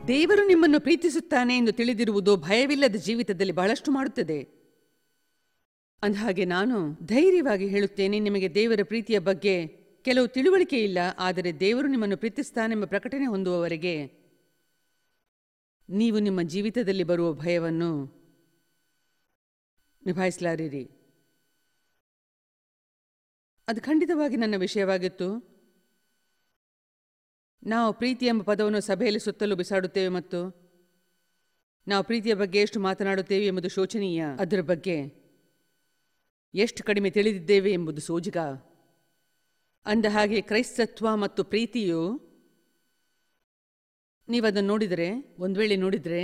ದೇವರು ನಿಮ್ಮನ್ನು ಪ್ರೀತಿಸುತ್ತಾನೆ ಎಂದು ತಿಳಿದಿರುವುದು ಭಯವಿಲ್ಲದ ಜೀವಿತದಲ್ಲಿ ಬಹಳಷ್ಟು ಮಾಡುತ್ತದೆ ಅಂದಹಾಗೆ ನಾನು ಧೈರ್ಯವಾಗಿ ಹೇಳುತ್ತೇನೆ ನಿಮಗೆ ದೇವರ ಪ್ರೀತಿಯ ಬಗ್ಗೆ ಕೆಲವು ತಿಳುವಳಿಕೆ ಇಲ್ಲ ಆದರೆ ದೇವರು ನಿಮ್ಮನ್ನು ಪ್ರೀತಿಸ್ತಾನೆಂಬ ಪ್ರಕಟಣೆ ಹೊಂದುವವರೆಗೆ ನೀವು ನಿಮ್ಮ ಜೀವಿತದಲ್ಲಿ ಬರುವ ಭಯವನ್ನು ನಿಭಾಯಿಸಲಾರಿರಿ ಅದು ಖಂಡಿತವಾಗಿ ನನ್ನ ವಿಷಯವಾಗಿತ್ತು ನಾವು ಪ್ರೀತಿ ಎಂಬ ಪದವನ್ನು ಸಭೆಯಲ್ಲಿ ಸುತ್ತಲೂ ಬಿಸಾಡುತ್ತೇವೆ ಮತ್ತು ನಾವು ಪ್ರೀತಿಯ ಬಗ್ಗೆ ಎಷ್ಟು ಮಾತನಾಡುತ್ತೇವೆ ಎಂಬುದು ಶೋಚನೀಯ ಅದರ ಬಗ್ಗೆ ಎಷ್ಟು ಕಡಿಮೆ ತಿಳಿದಿದ್ದೇವೆ ಎಂಬುದು ಸೋಜಿಗ ಅಂದ ಹಾಗೆ ಕ್ರೈಸ್ತತ್ವ ಮತ್ತು ಪ್ರೀತಿಯು ನೀವದನ್ನು ನೋಡಿದರೆ ಒಂದು ವೇಳೆ ನೋಡಿದರೆ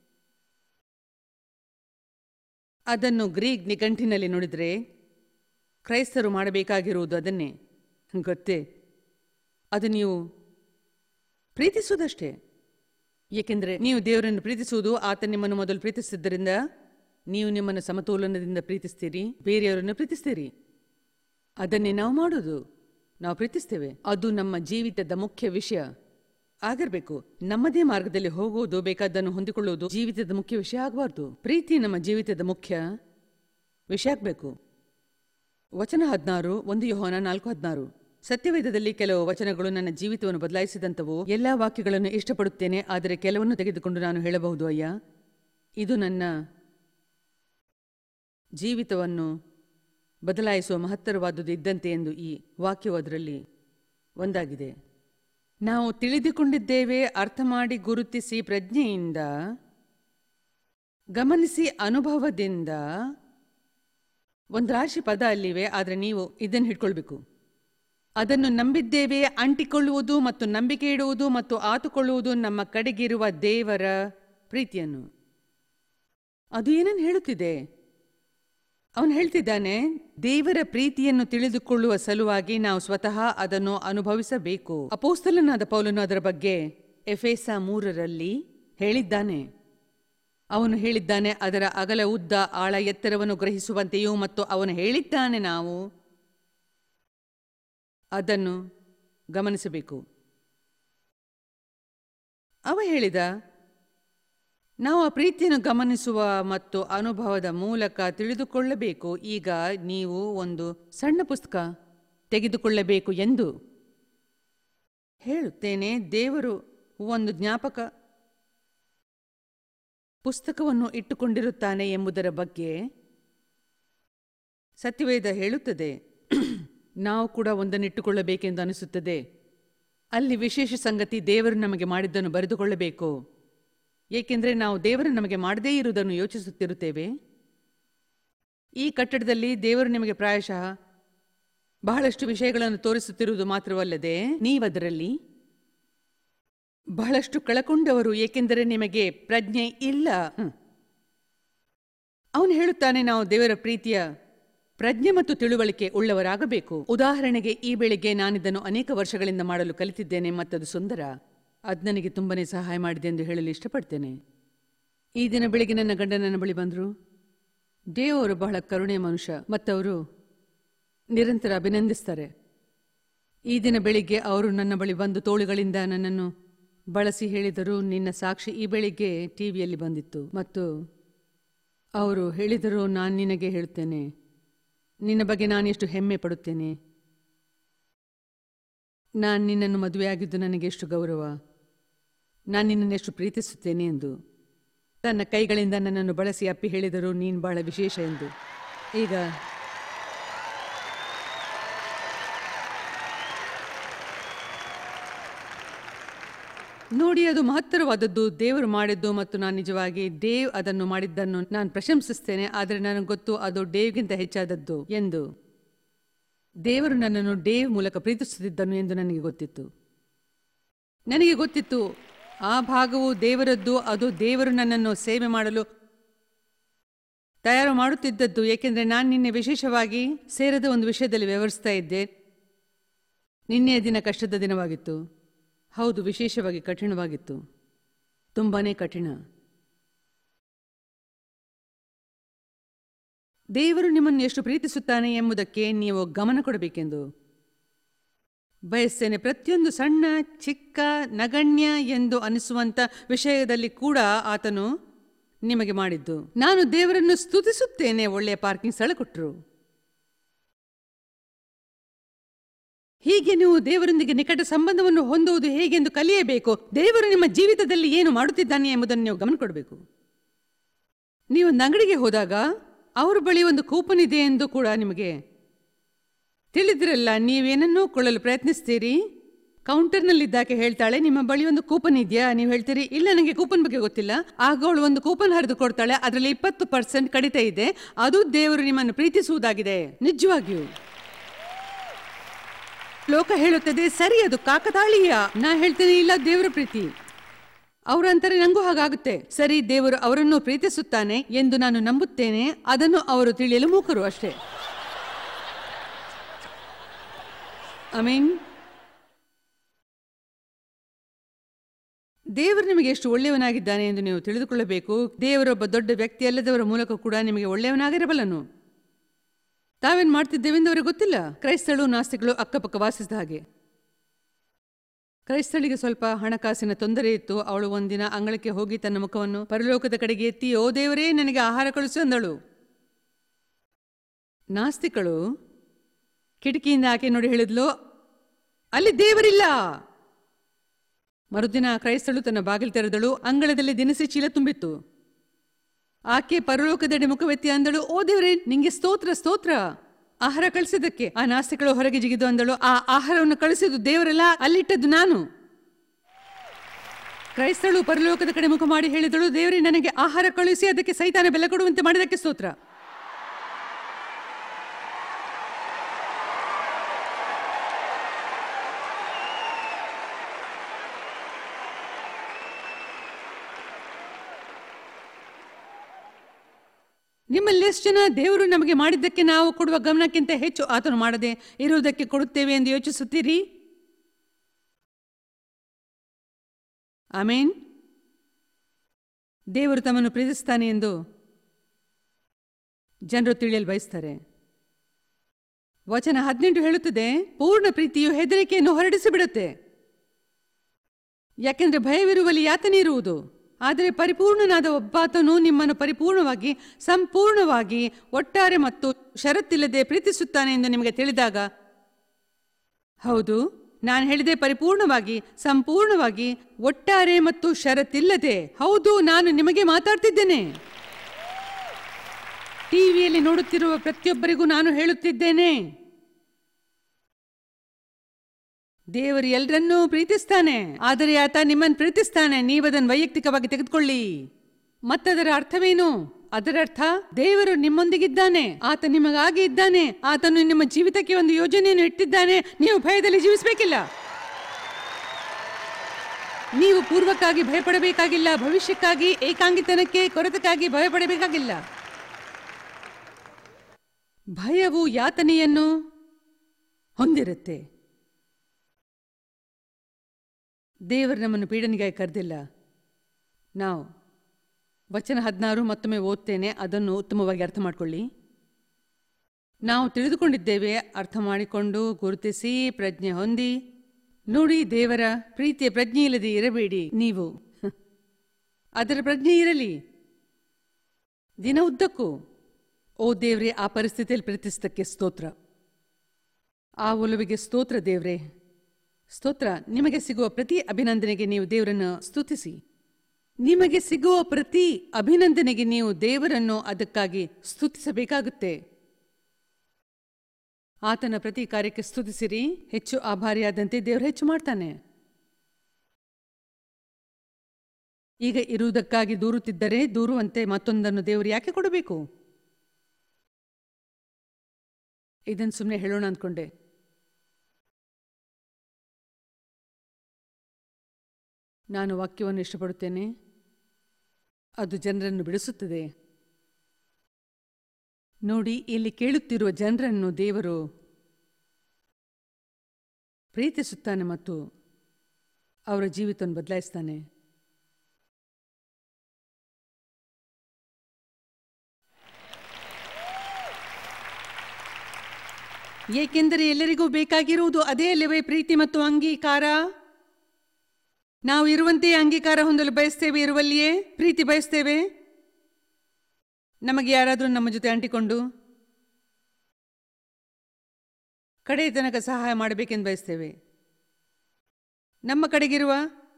ಅದನ್ನು ಗ್ರೀಕ್ ನಿಘಂಟಿನಲ್ಲಿ ನೋಡಿದರೆ ಕ್ರೈಸ್ತರು ಮಾಡಬೇಕಾಗಿರುವುದು ಅದನ್ನೇ ಗೊತ್ತೇ ಅದು ನೀವು ಪ್ರೀತಿಸುವುದಷ್ಟೇ ಏಕೆಂದರೆ ನೀವು ದೇವರನ್ನು ಪ್ರೀತಿಸುವುದು ಆತ ನಿಮ್ಮನ್ನು ಮೊದಲು ಪ್ರೀತಿಸಿದ್ದರಿಂದ ನೀವು ನಿಮ್ಮನ್ನು ಸಮತೋಲನದಿಂದ ಪ್ರೀತಿಸ್ತೀರಿ ಬೇರೆಯವರನ್ನು ಪ್ರೀತಿಸ್ತೀರಿ ಅದನ್ನೇ ನಾವು ಮಾಡೋದು ನಾವು ಪ್ರೀತಿಸ್ತೇವೆ ಅದು ನಮ್ಮ ಜೀವಿತದ ಮುಖ್ಯ ವಿಷಯ ಆಗಿರಬೇಕು ನಮ್ಮದೇ ಮಾರ್ಗದಲ್ಲಿ ಹೋಗುವುದು ಬೇಕಾದ್ದನ್ನು ಹೊಂದಿಕೊಳ್ಳುವುದು ಜೀವಿತದ ಮುಖ್ಯ ವಿಷಯ ಆಗಬಾರ್ದು ಪ್ರೀತಿ ನಮ್ಮ ಜೀವಿತದ ಮುಖ್ಯ ವಿಷಯ ಆಗಬೇಕು ವಚನ ಹದಿನಾರು ಒಂದು ಯೋಹನ ನಾಲ್ಕು ಹದಿನಾರು ಸತ್ಯವೇದದಲ್ಲಿ ಕೆಲವು ವಚನಗಳು ನನ್ನ ಜೀವಿತವನ್ನು ಬದಲಾಯಿಸಿದಂಥವು ಎಲ್ಲಾ ವಾಕ್ಯಗಳನ್ನು ಇಷ್ಟಪಡುತ್ತೇನೆ ಆದರೆ ಕೆಲವನ್ನು ತೆಗೆದುಕೊಂಡು ನಾನು ಹೇಳಬಹುದು ಅಯ್ಯ ಇದು ನನ್ನ ಜೀವಿತವನ್ನು ಬದಲಾಯಿಸುವ ಮಹತ್ತರವಾದುದು ಇದ್ದಂತೆ ಎಂದು ಈ ವಾಕ್ಯವು ಅದರಲ್ಲಿ ಒಂದಾಗಿದೆ ನಾವು ತಿಳಿದುಕೊಂಡಿದ್ದೇವೆ ಅರ್ಥ ಮಾಡಿ ಗುರುತಿಸಿ ಪ್ರಜ್ಞೆಯಿಂದ ಗಮನಿಸಿ ಅನುಭವದಿಂದ ಒಂದು ರಾಶಿ ಪದ ಅಲ್ಲಿವೆ ಆದರೆ ನೀವು ಇದನ್ನು ಹಿಡ್ಕೊಳ್ಬೇಕು ಅದನ್ನು ನಂಬಿದ್ದೇವೆ ಅಂಟಿಕೊಳ್ಳುವುದು ಮತ್ತು ನಂಬಿಕೆ ಇಡುವುದು ಮತ್ತು ಆತುಕೊಳ್ಳುವುದು ನಮ್ಮ ಕಡೆಗಿರುವ ದೇವರ ಪ್ರೀತಿಯನ್ನು ಅದು ಏನನ್ನು ಹೇಳುತ್ತಿದೆ ಅವನು ಹೇಳ್ತಿದ್ದಾನೆ ದೇವರ ಪ್ರೀತಿಯನ್ನು ತಿಳಿದುಕೊಳ್ಳುವ ಸಲುವಾಗಿ ನಾವು ಸ್ವತಃ ಅದನ್ನು ಅನುಭವಿಸಬೇಕು ಅಪೋಸ್ತಲನಾದ ಪೌಲನು ಅದರ ಬಗ್ಗೆ ಎಫೆಸ ಮೂರರಲ್ಲಿ ಹೇಳಿದ್ದಾನೆ ಅವನು ಹೇಳಿದ್ದಾನೆ ಅದರ ಅಗಲ ಉದ್ದ ಆಳ ಎತ್ತರವನ್ನು ಗ್ರಹಿಸುವಂತೆಯೂ ಮತ್ತು ಅವನು ಹೇಳಿದ್ದಾನೆ ನಾವು ಅದನ್ನು ಗಮನಿಸಬೇಕು ಅವ ಹೇಳಿದ ನಾವು ಆ ಪ್ರೀತಿಯನ್ನು ಗಮನಿಸುವ ಮತ್ತು ಅನುಭವದ ಮೂಲಕ ತಿಳಿದುಕೊಳ್ಳಬೇಕು ಈಗ ನೀವು ಒಂದು ಸಣ್ಣ ಪುಸ್ತಕ ತೆಗೆದುಕೊಳ್ಳಬೇಕು ಎಂದು ಹೇಳುತ್ತೇನೆ ದೇವರು ಒಂದು ಜ್ಞಾಪಕ ಪುಸ್ತಕವನ್ನು ಇಟ್ಟುಕೊಂಡಿರುತ್ತಾನೆ ಎಂಬುದರ ಬಗ್ಗೆ ಸತ್ಯವೇದ ಹೇಳುತ್ತದೆ ನಾವು ಕೂಡ ಒಂದನ್ನು ಇಟ್ಟುಕೊಳ್ಳಬೇಕೆಂದು ಅನಿಸುತ್ತದೆ ಅಲ್ಲಿ ವಿಶೇಷ ಸಂಗತಿ ದೇವರು ನಮಗೆ ಮಾಡಿದ್ದನ್ನು ಬರೆದುಕೊಳ್ಳಬೇಕು ಏಕೆಂದರೆ ನಾವು ದೇವರು ನಮಗೆ ಮಾಡದೇ ಇರುವುದನ್ನು ಯೋಚಿಸುತ್ತಿರುತ್ತೇವೆ ಈ ಕಟ್ಟಡದಲ್ಲಿ ದೇವರು ನಿಮಗೆ ಪ್ರಾಯಶಃ ಬಹಳಷ್ಟು ವಿಷಯಗಳನ್ನು ತೋರಿಸುತ್ತಿರುವುದು ಮಾತ್ರವಲ್ಲದೆ ನೀವದರಲ್ಲಿ ಬಹಳಷ್ಟು ಕಳಕೊಂಡವರು ಏಕೆಂದರೆ ನಿಮಗೆ ಪ್ರಜ್ಞೆ ಇಲ್ಲ ಹ್ಮ್. ಅವನು ಹೇಳುತ್ತಾನೆ ನಾವು ದೇವರ ಪ್ರೀತಿಯ ಪ್ರಜ್ಞೆ ಮತ್ತು ತಿಳುವಳಿಕೆ ಉಳ್ಳವರಾಗಬೇಕು ಉದಾಹರಣೆಗೆ ಈ ಬೆಳಿಗ್ಗೆ ನಾನಿದನ್ನು ಅನೇಕ ವರ್ಷಗಳಿಂದ ಮಾಡಲು ಕಲಿತಿದ್ದೇನೆ ಮತ್ತದು ಸುಂದರ ಅದು ನನಗೆ ತುಂಬನೇ ಸಹಾಯ ಮಾಡಿದೆ ಎಂದು ಹೇಳಲು ಇಷ್ಟಪಡ್ತೇನೆ ಈ ದಿನ ಬೆಳಿಗ್ಗೆ ನನ್ನ ಗಂಡ ನನ್ನ ಬಳಿ ಬಂದರು ದೇವರು ಬಹಳ ಕರುಣೆ ಮನುಷ್ಯ ಮತ್ತವರು ನಿರಂತರ ಅಭಿನಂದಿಸ್ತಾರೆ ಈ ದಿನ ಬೆಳಿಗ್ಗೆ ಅವರು ನನ್ನ ಬಳಿ ಬಂದು ತೋಳುಗಳಿಂದ ನನ್ನನ್ನು ಬಳಸಿ ಹೇಳಿದರು ನಿನ್ನ ಸಾಕ್ಷಿ ಈ ಬೆಳಿಗ್ಗೆ ಟಿವಿಯಲ್ಲಿ ಬಂದಿತ್ತು ಮತ್ತು ಅವರು ಹೇಳಿದರು ನಾನು ನಿನಗೆ ಹೇಳ್ತೇನೆ ನಿನ್ನ ಬಗ್ಗೆ ನಾನು ಎಷ್ಟು ಹೆಮ್ಮೆ ಪಡುತ್ತೇನೆ ನಾನು ನಿನ್ನನ್ನು ಮದುವೆಯಾಗಿದ್ದು ನನಗೆ ಎಷ್ಟು ಗೌರವ ನಾನು ನಿನ್ನನ್ನು ಎಷ್ಟು ಪ್ರೀತಿಸುತ್ತೇನೆ ಎಂದು ತನ್ನ ಕೈಗಳಿಂದ ನನ್ನನ್ನು ಬಳಸಿ ಅಪ್ಪಿ ಹೇಳಿದರು ನೀನು ಬಹಳ ವಿಶೇಷ ಎಂದು ಈಗ ನೋಡಿ ಅದು ಮಹತ್ತರವಾದದ್ದು ದೇವರು ಮಾಡಿದ್ದು ಮತ್ತು ನಾನು ನಿಜವಾಗಿ ಡೇವ್ ಅದನ್ನು ಮಾಡಿದ್ದನ್ನು ನಾನು ಪ್ರಶಂಸಿಸ್ತೇನೆ ಆದರೆ ನನಗೆ ಗೊತ್ತು ಅದು ಡೇವ್ಗಿಂತ ಹೆಚ್ಚಾದದ್ದು ಎಂದು ದೇವರು ನನ್ನನ್ನು ಡೇವ್ ಮೂಲಕ ಪ್ರೀತಿಸುತ್ತಿದ್ದನು ಎಂದು ನನಗೆ ಗೊತ್ತಿತ್ತು ನನಗೆ ಗೊತ್ತಿತ್ತು ಆ ಭಾಗವು ದೇವರದ್ದು ಅದು ದೇವರು ನನ್ನನ್ನು ಸೇವೆ ಮಾಡಲು ತಯಾರು ಮಾಡುತ್ತಿದ್ದದ್ದು ಏಕೆಂದರೆ ನಾನು ನಿನ್ನೆ ವಿಶೇಷವಾಗಿ ಸೇರದ ಒಂದು ವಿಷಯದಲ್ಲಿ ವ್ಯವಹರಿಸ್ತಾ ಇದ್ದೆ ನಿನ್ನೆಯ ದಿನ ಕಷ್ಟದ ದಿನವಾಗಿತ್ತು ಹೌದು ವಿಶೇಷವಾಗಿ ಕಠಿಣವಾಗಿತ್ತು ತುಂಬಾನೇ ಕಠಿಣ ದೇವರು ನಿಮ್ಮನ್ನು ಎಷ್ಟು ಪ್ರೀತಿಸುತ್ತಾನೆ ಎಂಬುದಕ್ಕೆ ನೀವು ಗಮನ ಕೊಡಬೇಕೆಂದು ಬಯಸ್ತೇನೆ ಪ್ರತಿಯೊಂದು ಸಣ್ಣ ಚಿಕ್ಕ ನಗಣ್ಯ ಎಂದು ಅನಿಸುವಂತ ವಿಷಯದಲ್ಲಿ ಕೂಡ ಆತನು ನಿಮಗೆ ಮಾಡಿದ್ದು ನಾನು ದೇವರನ್ನು ಸ್ತುತಿಸುತ್ತೇನೆ ಒಳ್ಳೆಯ ಪಾರ್ಕಿಂಗ್ ಸ್ಥಳ ಕೊಟ್ಟರು ಹೀಗೆ ನೀವು ದೇವರೊಂದಿಗೆ ನಿಕಟ ಸಂಬಂಧವನ್ನು ಹೊಂದುವುದು ಹೇಗೆಂದು ಕಲಿಯಬೇಕು ದೇವರು ನಿಮ್ಮ ಜೀವಿತದಲ್ಲಿ ಏನು ಮಾಡುತ್ತಿದ್ದಾನೆ ಎಂಬುದನ್ನು ನೀವು ಗಮನ ಕೊಡಬೇಕು ನೀವು ಒಂದು ಅಂಗಡಿಗೆ ಹೋದಾಗ ಅವರ ಬಳಿ ಒಂದು ಕೂಪನ್ ಇದೆ ಎಂದು ಕೂಡ ನಿಮಗೆ ತಿಳಿದಿರಲ್ಲ ನೀವೇನನ್ನೂ ಕೊಳ್ಳಲು ಪ್ರಯತ್ನಿಸ್ತೀರಿ ಕೌಂಟರ್ನಲ್ಲಿದ್ದಾಕೆ ಹೇಳ್ತಾಳೆ ನಿಮ್ಮ ಬಳಿ ಒಂದು ಕೂಪನ್ ಇದೆಯಾ ನೀವು ಹೇಳ್ತೀರಿ ಇಲ್ಲ ನನಗೆ ಕೂಪನ್ ಬಗ್ಗೆ ಗೊತ್ತಿಲ್ಲ ಆಗ ಅವಳು ಒಂದು ಕೂಪನ್ ಹರಿದು ಕೊಡ್ತಾಳೆ ಅದರಲ್ಲಿ ಇಪ್ಪತ್ತು ಪರ್ಸೆಂಟ್ ಕಡಿತ ಇದೆ ಅದು ದೇವರು ನಿಮ್ಮನ್ನು ಪ್ರೀತಿಸುವುದಾಗಿದೆ ನಿಜವಾಗಿಯೂ ಲೋಕ ಹೇಳುತ್ತದೆ ಸರಿ ಅದು ಕಾಕತಾಳೀಯ ನಾ ಹೇಳ್ತೇನೆ ಇಲ್ಲ ದೇವರ ಪ್ರೀತಿ ಅವರು ಅಂತಾರೆ ನಂಗೂ ಹಾಗಾಗುತ್ತೆ ಸರಿ ದೇವರು ಅವರನ್ನು ಪ್ರೀತಿಸುತ್ತಾನೆ ಎಂದು ನಾನು ನಂಬುತ್ತೇನೆ ಅದನ್ನು ಅವರು ತಿಳಿಯಲು ಮೂಕರು ಅಷ್ಟೇ ಐ ಮೀನ್ ದೇವರು ನಿಮಗೆ ಎಷ್ಟು ಒಳ್ಳೆಯವನಾಗಿದ್ದಾನೆ ಎಂದು ನೀವು ತಿಳಿದುಕೊಳ್ಳಬೇಕು ದೇವರೊಬ್ಬ ದೊಡ್ಡ ವ್ಯಕ್ತಿ ಅಲ್ಲದವರ ಮೂಲಕ ಕೂಡ ನಿಮಗೆ ಒಳ್ಳೆಯವನಾಗಿರಬಲ್ಲನು ತಾವೇನು ಮಾಡ್ತಿದ್ದೇವೆ ಎಂದು ಅವರಿಗೆ ಗೊತ್ತಿಲ್ಲ ಕ್ರೈಸ್ತಳು ನಾಸ್ತಿಗಳು ಅಕ್ಕಪಕ್ಕ ವಾಸಿಸಿದ ಹಾಗೆ ಕ್ರೈಸ್ತಳಿಗೆ ಸ್ವಲ್ಪ ಹಣಕಾಸಿನ ತೊಂದರೆ ಇತ್ತು ಅವಳು ಒಂದಿನ ಅಂಗಳಕ್ಕೆ ಹೋಗಿ ತನ್ನ ಮುಖವನ್ನು ಪರಲೋಕದ ಕಡೆಗೆ ಎತ್ತಿ ಓ ದೇವರೇ ನನಗೆ ಆಹಾರ ಕಳಿಸು ಅಂದಳು ನಾಸ್ತಿಕಳು ಕಿಟಕಿಯಿಂದ ಆಕೆ ನೋಡಿ ಹೇಳಿದ್ಲು ಅಲ್ಲಿ ದೇವರಿಲ್ಲ ಮರುದಿನ ಕ್ರೈಸ್ತಳು ತನ್ನ ಬಾಗಿಲು ತೆರೆದಳು ಅಂಗಳದಲ್ಲಿ ದಿನಸಿ ಚೀಲ ತುಂಬಿತ್ತು ಆಕೆ ಪರಲೋಕದೆಡೆ ಮುಖವೆತ್ತಿ ಅಂದಳು ಓ ದೇವರೇ ನಿಂಗೆ ಸ್ತೋತ್ರ ಸ್ತೋತ್ರ ಆಹಾರ ಕಳಿಸಿದ್ದಕ್ಕೆ ಆ ನಾಸ್ತಿಕಳು ಹೊರಗೆ ಜಿಗಿದು ಅಂದಳು ಆ ಆಹಾರವನ್ನು ಕಳಿಸಿದ್ದು ದೇವರಲ್ಲ ಅಲ್ಲಿಟ್ಟದ್ದು ನಾನು ಕ್ರೈಸ್ತಳು ಪರಲೋಕದ ಕಡೆ ಮುಖ ಮಾಡಿ ಹೇಳಿದಳು ದೇವರೇ ನನಗೆ ಆಹಾರ ಕಳುಹಿಸಿ ಅದಕ್ಕೆ ಸೈತಾನ ಬೆಲೆ ಕೊಡುವಂತೆ ಮಾಡಿದಕ್ಕೆ ಸ್ತೋತ್ರ ನಿಮ್ಮಲ್ಲಿ ಎಷ್ಟು ಜನ ದೇವರು ನಮಗೆ ಮಾಡಿದ್ದಕ್ಕೆ ನಾವು ಕೊಡುವ ಗಮನಕ್ಕಿಂತ ಹೆಚ್ಚು ಆತನು ಮಾಡದೆ ಇರುವುದಕ್ಕೆ ಕೊಡುತ್ತೇವೆ ಎಂದು ಯೋಚಿಸುತ್ತೀರಿ ಆಮೇನ್ ದೇವರು ತಮ್ಮನ್ನು ಪ್ರೀತಿಸ್ತಾನೆ ಎಂದು ಜನರು ತಿಳಿಯಲು ಬಯಸ್ತಾರೆ ವಚನ ಹದಿನೆಂಟು ಹೇಳುತ್ತದೆ ಪೂರ್ಣ ಪ್ರೀತಿಯು ಹೆದರಿಕೆಯನ್ನು ಹೊರಡಿಸಿಬಿಡುತ್ತೆ ಯಾಕೆಂದ್ರೆ ಭಯವಿರುವಲ್ಲಿ ಯಾತನೆ ಇರುವುದು ಆದರೆ ಪರಿಪೂರ್ಣನಾದ ಒಬ್ಬಾತನು ನಿಮ್ಮನ್ನು ಪರಿಪೂರ್ಣವಾಗಿ ಸಂಪೂರ್ಣವಾಗಿ ಒಟ್ಟಾರೆ ಮತ್ತು ಷರತ್ತಿಲ್ಲದೆ ಪ್ರೀತಿಸುತ್ತಾನೆ ಎಂದು ನಿಮಗೆ ತಿಳಿದಾಗ ಹೌದು ನಾನು ಹೇಳಿದೆ ಪರಿಪೂರ್ಣವಾಗಿ ಸಂಪೂರ್ಣವಾಗಿ ಒಟ್ಟಾರೆ ಮತ್ತು ಷರತ್ತಿಲ್ಲದೆ ಹೌದು ನಾನು ನಿಮಗೆ ಮಾತಾಡ್ತಿದ್ದೇನೆ ಟಿವಿಯಲ್ಲಿ ನೋಡುತ್ತಿರುವ ಪ್ರತಿಯೊಬ್ಬರಿಗೂ ನಾನು ಹೇಳುತ್ತಿದ್ದೇನೆ ದೇವರು ಎಲ್ಲರನ್ನೂ ಪ್ರೀತಿಸ್ತಾನೆ ಆದರೆ ಆತ ನಿಮ್ಮನ್ನು ಪ್ರೀತಿಸ್ತಾನೆ ನೀವದನ್ನು ವೈಯಕ್ತಿಕವಾಗಿ ತೆಗೆದುಕೊಳ್ಳಿ ಮತ್ತದರ ಅರ್ಥವೇನು ಅದರ ಅರ್ಥ ದೇವರು ನಿಮ್ಮೊಂದಿಗಿದ್ದಾನೆ ಆತ ನಿಮಗಾಗಿ ಇದ್ದಾನೆ ಆತನು ನಿಮ್ಮ ಜೀವಿತಕ್ಕೆ ಒಂದು ಯೋಜನೆಯನ್ನು ಇಟ್ಟಿದ್ದಾನೆ ನೀವು ಭಯದಲ್ಲಿ ಜೀವಿಸಬೇಕಿಲ್ಲ ನೀವು ಪೂರ್ವಕ್ಕಾಗಿ ಭಯಪಡಬೇಕಾಗಿಲ್ಲ ಭವಿಷ್ಯಕ್ಕಾಗಿ ಏಕಾಂಗಿತನಕ್ಕೆ ಕೊರತಕ್ಕಾಗಿ ಭಯಪಡಬೇಕಾಗಿಲ್ಲ ಭಯವು ಯಾತನೆಯನ್ನು ಹೊಂದಿರುತ್ತೆ ದೇವರು ನಮ್ಮನ್ನು ಪೀಡನೆಗಾಗಿ ಕರೆದಿಲ್ಲ ನಾವು ವಚನ ಹದಿನಾರು ಮತ್ತೊಮ್ಮೆ ಓದ್ತೇನೆ ಅದನ್ನು ಉತ್ತಮವಾಗಿ ಅರ್ಥ ಮಾಡಿಕೊಳ್ಳಿ ನಾವು ತಿಳಿದುಕೊಂಡಿದ್ದೇವೆ ಅರ್ಥ ಮಾಡಿಕೊಂಡು ಗುರುತಿಸಿ ಪ್ರಜ್ಞೆ ಹೊಂದಿ ನೋಡಿ ದೇವರ ಪ್ರೀತಿಯ ಪ್ರಜ್ಞೆ ಇಲ್ಲದೆ ಇರಬೇಡಿ ನೀವು ಅದರ ಪ್ರಜ್ಞೆ ಇರಲಿ ದಿನ ಉದ್ದಕ್ಕೂ ಓ ದೇವ್ರೆ ಆ ಪರಿಸ್ಥಿತಿಯಲ್ಲಿ ಪ್ರೀತಿಸಿದ್ದಕ್ಕೆ ಸ್ತೋತ್ರ ಆ ಒಲವಿಗೆ ಸ್ತೋತ್ರ ದೇವ್ರೆ ಸ್ತೋತ್ರ ನಿಮಗೆ ಸಿಗುವ ಪ್ರತಿ ಅಭಿನಂದನೆಗೆ ನೀವು ದೇವರನ್ನು ಸ್ತುತಿಸಿ ನಿಮಗೆ ಸಿಗುವ ಪ್ರತಿ ಅಭಿನಂದನೆಗೆ ನೀವು ದೇವರನ್ನು ಅದಕ್ಕಾಗಿ ಸ್ತುತಿಸಬೇಕಾಗುತ್ತೆ ಆತನ ಪ್ರತಿ ಕಾರ್ಯಕ್ಕೆ ಸ್ತುತಿಸಿರಿ ಹೆಚ್ಚು ಆಭಾರಿಯಾದಂತೆ ದೇವರು ಹೆಚ್ಚು ಮಾಡ್ತಾನೆ ಈಗ ಇರುವುದಕ್ಕಾಗಿ ದೂರುತ್ತಿದ್ದರೆ ದೂರುವಂತೆ ಮತ್ತೊಂದನ್ನು ದೇವರು ಯಾಕೆ ಕೊಡಬೇಕು ಇದನ್ನು ಸುಮ್ಮನೆ ಹೇಳೋಣ ಅಂದ್ಕೊಂಡೆ ನಾನು ವಾಕ್ಯವನ್ನು ಇಷ್ಟಪಡುತ್ತೇನೆ ಅದು ಜನರನ್ನು ಬಿಡಿಸುತ್ತದೆ ನೋಡಿ ಇಲ್ಲಿ ಕೇಳುತ್ತಿರುವ ಜನರನ್ನು ದೇವರು ಪ್ರೀತಿಸುತ್ತಾನೆ ಮತ್ತು ಅವರ ಜೀವಿತವನ್ನು ಬದಲಾಯಿಸ್ತಾನೆ ಏಕೆಂದರೆ ಎಲ್ಲರಿಗೂ ಬೇಕಾಗಿರುವುದು ಅದೇ ಅಲ್ಲವೇ ಪ್ರೀತಿ ಮತ್ತು ಅಂಗೀಕಾರ ನಾವು ಇರುವಂತೆಯೇ ಅಂಗೀಕಾರ ಹೊಂದಲು ಬಯಸ್ತೇವೆ ಇರುವಲ್ಲಿಯೇ ಪ್ರೀತಿ ಬಯಸ್ತೇವೆ ನಮಗೆ ಯಾರಾದರೂ ನಮ್ಮ ಜೊತೆ ಅಂಟಿಕೊಂಡು ಕಡೆ ತನಕ ಸಹಾಯ ಮಾಡಬೇಕೆಂದು ಬಯಸ್ತೇವೆ ನಮ್ಮ ಕಡೆಗಿರುವ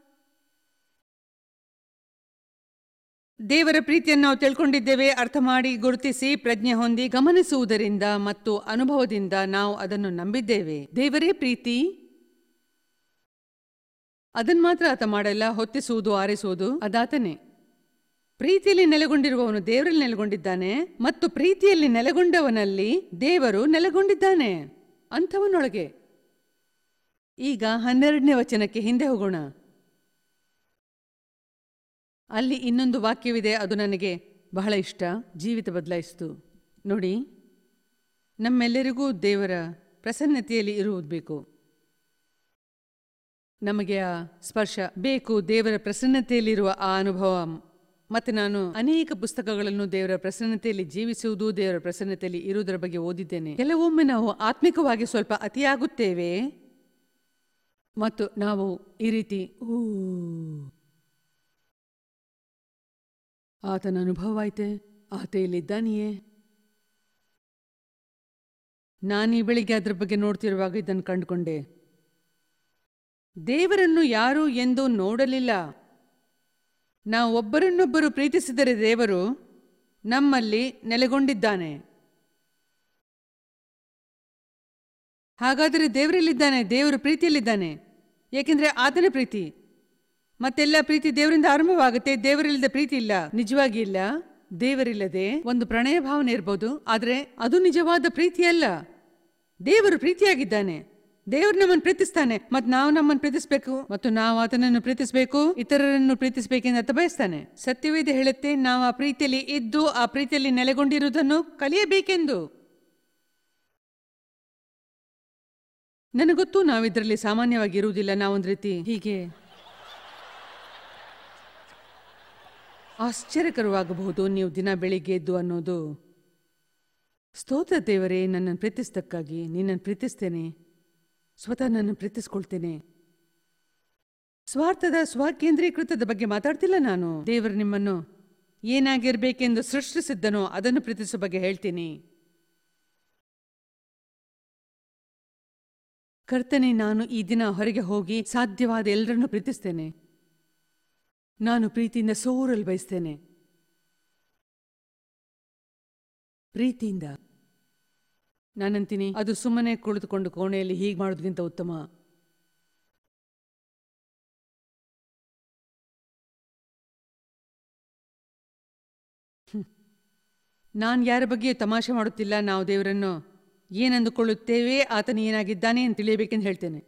ದೇವರ ಪ್ರೀತಿಯನ್ನು ನಾವು ತಿಳ್ಕೊಂಡಿದ್ದೇವೆ ಅರ್ಥ ಮಾಡಿ ಗುರುತಿಸಿ ಪ್ರಜ್ಞೆ ಹೊಂದಿ ಗಮನಿಸುವುದರಿಂದ ಮತ್ತು ಅನುಭವದಿಂದ ನಾವು ಅದನ್ನು ನಂಬಿದ್ದೇವೆ ದೇವರೇ ಪ್ರೀತಿ ಅದನ್ನು ಮಾತ್ರ ಆತ ಮಾಡಲ್ಲ ಹೊತ್ತಿಸುವುದು ಆರಿಸುವುದು ಅದಾತನೇ ಪ್ರೀತಿಯಲ್ಲಿ ನೆಲೆಗೊಂಡಿರುವವನು ದೇವರಲ್ಲಿ ನೆಲೆಗೊಂಡಿದ್ದಾನೆ ಮತ್ತು ಪ್ರೀತಿಯಲ್ಲಿ ನೆಲೆಗೊಂಡವನಲ್ಲಿ ದೇವರು ನೆಲೆಗೊಂಡಿದ್ದಾನೆ ಅಂಥವನೊಳಗೆ ಈಗ ಹನ್ನೆರಡನೇ ವಚನಕ್ಕೆ ಹಿಂದೆ ಹೋಗೋಣ ಅಲ್ಲಿ ಇನ್ನೊಂದು ವಾಕ್ಯವಿದೆ ಅದು ನನಗೆ ಬಹಳ ಇಷ್ಟ ಜೀವಿತ ಬದಲಾಯಿಸಿತು ನೋಡಿ ನಮ್ಮೆಲ್ಲರಿಗೂ ದೇವರ ಪ್ರಸನ್ನತೆಯಲ್ಲಿ ಇರುವುದು ಬೇಕು ನಮಗೆ ಆ ಸ್ಪರ್ಶ ಬೇಕು ದೇವರ ಪ್ರಸನ್ನತೆಯಲ್ಲಿರುವ ಆ ಅನುಭವ ಮತ್ತೆ ನಾನು ಅನೇಕ ಪುಸ್ತಕಗಳನ್ನು ದೇವರ ಪ್ರಸನ್ನತೆಯಲ್ಲಿ ಜೀವಿಸುವುದು ದೇವರ ಪ್ರಸನ್ನತೆಯಲ್ಲಿ ಇರುವುದರ ಬಗ್ಗೆ ಓದಿದ್ದೇನೆ ಕೆಲವೊಮ್ಮೆ ನಾವು ಆತ್ಮಿಕವಾಗಿ ಸ್ವಲ್ಪ ಅತಿಯಾಗುತ್ತೇವೆ ಮತ್ತು ನಾವು ಈ ರೀತಿ ಊ ಆತನ ಅನುಭವವಾಯ್ತೆ ಆತ ಇಲ್ಲಿದ್ದಾನೆಯೇ ನಾನು ಈ ಬೆಳಿಗ್ಗೆ ಅದರ ಬಗ್ಗೆ ನೋಡ್ತಿರುವಾಗ ಇದನ್ನು ಕಂಡುಕೊಂಡೆ ದೇವರನ್ನು ಯಾರು ಎಂದು ನೋಡಲಿಲ್ಲ ನಾವು ಒಬ್ಬರನ್ನೊಬ್ಬರು ಪ್ರೀತಿಸಿದರೆ ದೇವರು ನಮ್ಮಲ್ಲಿ ನೆಲೆಗೊಂಡಿದ್ದಾನೆ ಹಾಗಾದರೆ ದೇವರಲ್ಲಿದ್ದಾನೆ ದೇವರು ಪ್ರೀತಿಯಲ್ಲಿದ್ದಾನೆ ಏಕೆಂದರೆ ಆತನ ಪ್ರೀತಿ ಮತ್ತೆಲ್ಲ ಪ್ರೀತಿ ದೇವರಿಂದ ಆರಂಭವಾಗುತ್ತೆ ದೇವರಿಲ್ಲದ ಪ್ರೀತಿ ಇಲ್ಲ ನಿಜವಾಗಿ ಇಲ್ಲ ದೇವರಿಲ್ಲದೆ ಒಂದು ಪ್ರಣಯ ಭಾವನೆ ಇರ್ಬೋದು ಆದರೆ ಅದು ನಿಜವಾದ ಪ್ರೀತಿ ಅಲ್ಲ ದೇವರು ಪ್ರೀತಿಯಾಗಿದ್ದಾನೆ ದೇವರು ನಮ್ಮನ್ನು ಪ್ರೀತಿಸ್ತಾನೆ ಮತ್ತು ನಾವು ನಮ್ಮನ್ನು ಪ್ರೀತಿಸಬೇಕು ಮತ್ತು ನಾವು ಆತನನ್ನು ಪ್ರೀತಿಸಬೇಕು ಇತರರನ್ನು ಪ್ರೀತಿಸಬೇಕೆಂದು ಆತ ಬಯಸ್ತಾನೆ ಸತ್ಯವೇದ ಹೇಳುತ್ತೆ ನಾವು ಆ ಪ್ರೀತಿಯಲ್ಲಿ ಇದ್ದು ಆ ಪ್ರೀತಿಯಲ್ಲಿ ನೆಲೆಗೊಂಡಿರುವುದನ್ನು ಕಲಿಯಬೇಕೆಂದು ನನಗೊತ್ತು ನಾವು ಇದರಲ್ಲಿ ಸಾಮಾನ್ಯವಾಗಿ ಇರುವುದಿಲ್ಲ ನಾವೊಂದು ರೀತಿ ಹೀಗೆ ಆಶ್ಚರ್ಯಕರವಾಗಬಹುದು ನೀವು ದಿನ ಬೆಳಿಗ್ಗೆ ಎದ್ದು ಅನ್ನೋದು ಸ್ತೋತ್ರ ದೇವರೇ ನನ್ನನ್ನು ಪ್ರೀತಿಸಿದ್ದಕ್ಕಾಗಿ ನಿನ್ನನ್ನು ಪ್ರೀತಿಸ್ತೇನೆ ಸ್ವತಃ ನನ್ನನ್ನು ಪ್ರೀತಿಸ್ಕೊಳ್ತೇನೆ ಸ್ವಾರ್ಥದ ಸ್ವಕೇಂದ್ರೀಕೃತದ ಬಗ್ಗೆ ಮಾತಾಡ್ತಿಲ್ಲ ನಾನು ದೇವರು ನಿಮ್ಮನ್ನು ಏನಾಗಿರ್ಬೇಕೆಂದು ಸೃಷ್ಟಿಸಿದ್ದನೋ ಅದನ್ನು ಪ್ರೀತಿಸೋ ಬಗ್ಗೆ ಹೇಳ್ತೀನಿ ಕರ್ತನೆ ನಾನು ಈ ದಿನ ಹೊರಗೆ ಹೋಗಿ ಸಾಧ್ಯವಾದ ಎಲ್ಲರನ್ನೂ ಪ್ರೀತಿಸ್ತೇನೆ ನಾನು ಪ್ರೀತಿಯಿಂದ ಸೋರಲು ಬಯಸ್ತೇನೆ ಪ್ರೀತಿಯಿಂದ ನಾನಂತೀನಿ ಅದು ಸುಮ್ಮನೆ ಕುಳಿತುಕೊಂಡು ಕೋಣೆಯಲ್ಲಿ ಹೀಗೆ ಮಾಡೋದಕ್ಕಿಂತ ಉತ್ತಮ ನಾನು ಯಾರ ಬಗ್ಗೆ ತಮಾಷೆ ಮಾಡುತ್ತಿಲ್ಲ ನಾವು ದೇವರನ್ನು ಏನಂದುಕೊಳ್ಳುತ್ತೇವೆ ಆತನ ಏನಾಗಿದ್ದಾನೆ ಅಂತ ತಿಳಿಯಬೇಕೆಂದು ಹೇಳ್ತೇನೆ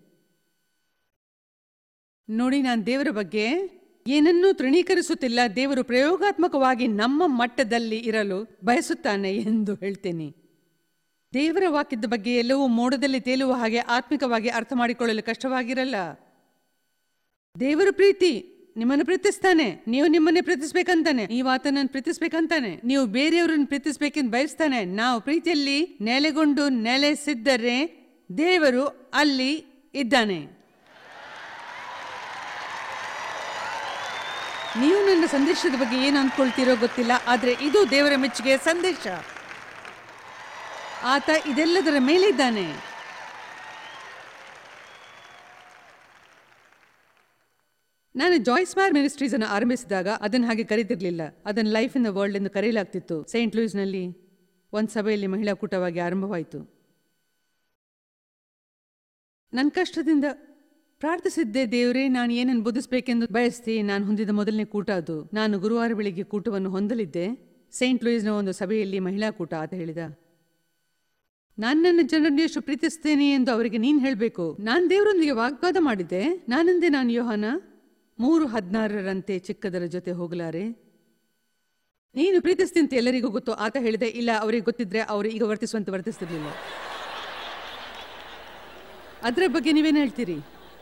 ನೋಡಿ ನಾನು ದೇವರ ಬಗ್ಗೆ ಏನನ್ನೂ ತೃಣೀಕರಿಸುತ್ತಿಲ್ಲ ದೇವರು ಪ್ರಯೋಗಾತ್ಮಕವಾಗಿ ನಮ್ಮ ಮಟ್ಟದಲ್ಲಿ ಇರಲು ಬಯಸುತ್ತಾನೆ ಎಂದು ಹೇಳ್ತೇನೆ ದೇವರ ವಾಕ್ಯದ ಬಗ್ಗೆ ಎಲ್ಲವೂ ಮೋಡದಲ್ಲಿ ತೇಲುವ ಹಾಗೆ ಆತ್ಮಿಕವಾಗಿ ಅರ್ಥ ಮಾಡಿಕೊಳ್ಳಲು ಕಷ್ಟವಾಗಿರಲ್ಲ ದೇವರ ಪ್ರೀತಿ ನಿಮ್ಮನ್ನು ಪ್ರೀತಿಸ್ತಾನೆ ನೀವು ನಿಮ್ಮನ್ನೇ ಪ್ರೀತಿಸ್ಬೇಕಂತಾನೆ ನೀವು ಆತನನ್ನು ಪ್ರೀತಿಸ್ಬೇಕಂತಾನೆ ನೀವು ಬೇರೆಯವರನ್ನು ಪ್ರೀತಿಸ್ಬೇಕೆಂದು ಬಯಸ್ತಾನೆ ನಾವು ಪ್ರೀತಿಯಲ್ಲಿ ನೆಲೆಗೊಂಡು ನೆಲೆಸಿದ್ದರೆ ದೇವರು ಅಲ್ಲಿ ಇದ್ದಾನೆ ನೀವು ನನ್ನ ಸಂದೇಶದ ಬಗ್ಗೆ ಏನು ಅಂದ್ಕೊಳ್ತೀರೋ ಗೊತ್ತಿಲ್ಲ ಆದರೆ ಇದು ದೇವರ ಮೆಚ್ಚುಗೆಯ ಸಂದೇಶ ಆತ ಇದೆಲ್ಲದರ ಮೇಲಿದ್ದಾನೆ ನಾನು ಜಾಯ್ಸ್ ಮಾರ್ ಮಿನಿಸ್ಟ್ರೀಸ್ ಅನ್ನು ಆರಂಭಿಸಿದಾಗ ಅದನ್ನು ಹಾಗೆ ಕರೀತಿರ್ಲಿಲ್ಲ ಅದನ್ನು ಲೈಫ್ ಇನ್ ದ ವರ್ಲ್ಡ್ ಎಂದು ಕರೆಯಲಾಗ್ತಿತ್ತು ಸೈಂಟ್ ಲೂಯಿಸ್ನಲ್ಲಿ ಒಂದು ಸಭೆಯಲ್ಲಿ ಮಹಿಳಾ ಕೂಟವಾಗಿ ಆರಂಭವಾಯಿತು ನನ್ನ ಕಷ್ಟದಿಂದ ಪ್ರಾರ್ಥಿಸಿದ್ದೆ ದೇವರೇ ನಾನು ಏನನ್ನು ಬೋಧಿಸಬೇಕೆಂದು ಬಯಸ್ತಿ ನಾನು ಹೊಂದಿದ ಮೊದಲನೇ ಕೂಟ ಅದು ನಾನು ಗುರುವಾರ ಬೆಳಿಗ್ಗೆ ಕೂಟವನ್ನು ಹೊಂದಲಿದ್ದೆ ಸೈಂಟ್ ಲೂಯಿಸ್ನ ಒಂದು ಸಭೆಯಲ್ಲಿ ಮಹಿಳಾ ಕೂಟ ಆತ ಹೇಳಿದ ನಾನು ನನ್ನ ಜನರನ್ನು ಎಷ್ಟು ಪ್ರೀತಿಸ್ತೇನೆ ಎಂದು ಅವರಿಗೆ ನೀನು ಹೇಳಬೇಕು ನಾನು ದೇವರೊಂದಿಗೆ ವಾಗ್ವಾದ ಮಾಡಿದ್ದೆ ನಾನಂದೆ ನಾನು ಯೋಹಾನ ಮೂರು ಹದಿನಾರರಂತೆ ಚಿಕ್ಕದರ ಜೊತೆ ಹೋಗಲಾರೆ ನೀನು ಪ್ರೀತಿಸ್ತಿಂತ ಎಲ್ಲರಿಗೂ ಗೊತ್ತು ಆತ ಹೇಳಿದೆ ಇಲ್ಲ ಅವರಿಗೆ ಗೊತ್ತಿದ್ರೆ ಅವರು ಈಗ ವರ್ತಿಸುವಂತೆ ವರ್ತಿಸ್ತಿರ್ಲಿಲ್ಲ ಅದರ ಬಗ್ಗೆ ನೀವೇನು ಹೇಳ್ತೀರಿ